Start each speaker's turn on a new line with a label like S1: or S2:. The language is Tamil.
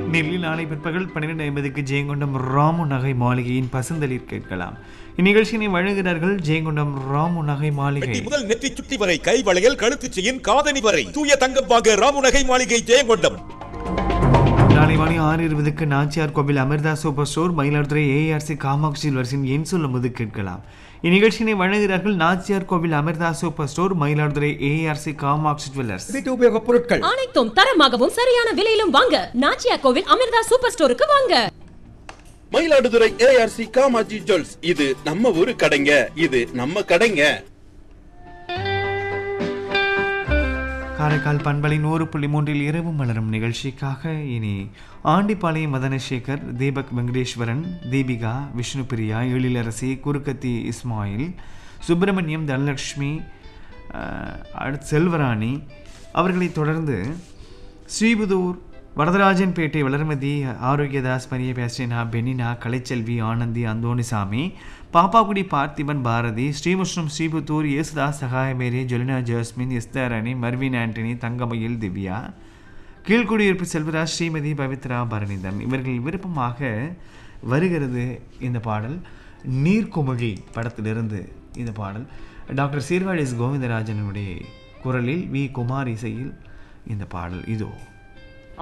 S1: நெல்லில் நாளை பிற்பகல் பன்னிரெண்டு ஐம்பதுக்கு ஜெயங்கொண்டம் ராமு நகை மாளிகையின் பசுந்தளிர் கேட்கலாம் இந்நிகழ்ச்சியினை வழங்குகிறார்கள் ஜெயங்கொண்டம் ராமு நகை மாளிகை
S2: வெட்டி முதல் நெற்றி சுட்டி வரை கை வளையல் கழுத்து செயின் காதணி வரை தூய தங்கம் வாங்க ராமுநகை மாளிகை ஜெயங்கொண்டம்
S1: நாளை மணி ஆறு இருபதுக்கு Nachiyar Kovil Amirtha super store Mayiladuthurai ARC Kamatchi வரிசையின் என் சொல்லும்போது கேட்கலாம் இந்நிகழ்ச்சியினை வழங்குகிறார்கள் Nachiyar Kovil Amirtha super store Mayiladuthurai ARC Kamatchi jewellers
S3: வீட்டு உபயோகப் பொருட்கள்
S4: அனைத்தும் தரமாகவும் சரியான விலையிலும் வாங்க நாச்சியா கோவில் அமிர்தா சூப்பர் ஸ்டோருக்கு வாங்க
S5: மயிலாடுதுறை ஏஆர்சி காமாஜி ஜுவல்ஸ் இது நம்ம ஊரு கடைங்க இது நம்ம கடைங்க
S1: காரைக்கால் பண்பலை நூறு புள்ளி மூன்றில் இரவு மலரும் நிகழ்ச்சிக்காக இனி ஆண்டிப்பாளையம் மதனசேகர் தீபக் வெங்கடேஸ்வரன் தீபிகா விஷ்ணுபிரியா எழிலரசி குருக்கத்தி இஸ்மாயில் சுப்பிரமணியம் தனலட்சுமி அஹ், அடுத்து செல்வராணி அவர்களைத் தொடர்ந்து ஸ்ரீபுதூர் வரதராஜன்பேட்டை வளர்மதி ஆரோக்கியதாஸ் மரிய பேஸ்டினா பெனினா கலைச்செல்வி ஆனந்தி அந்தோணிசாமி பாப்பாக்குடி பார்த்திபன் பாரதி ஸ்ரீமுஷ்ணம் ஸ்ரீபுத்தூர் இயேசுதாஸ் சகாயமேரி ஜொலினா ஜாஸ்மின் எஸ்தரணி மர்வின் ஆண்டனி தங்கமயில் திவ்யா கீழ்குடியிருப்பு செல்வராஜ் ஸ்ரீமதி பவித்ரா பரணிதன் இவர்கள் விருப்பமாக வருகிறது இந்த பாடல் நீர்க்குமிழி படத்திலிருந்து இந்த பாடல் டாக்டர் சீர்காழி எஸ் கோவிந்தராஜனுடைய குரலில் வி குமார் இசையில் இந்த பாடல் இதோ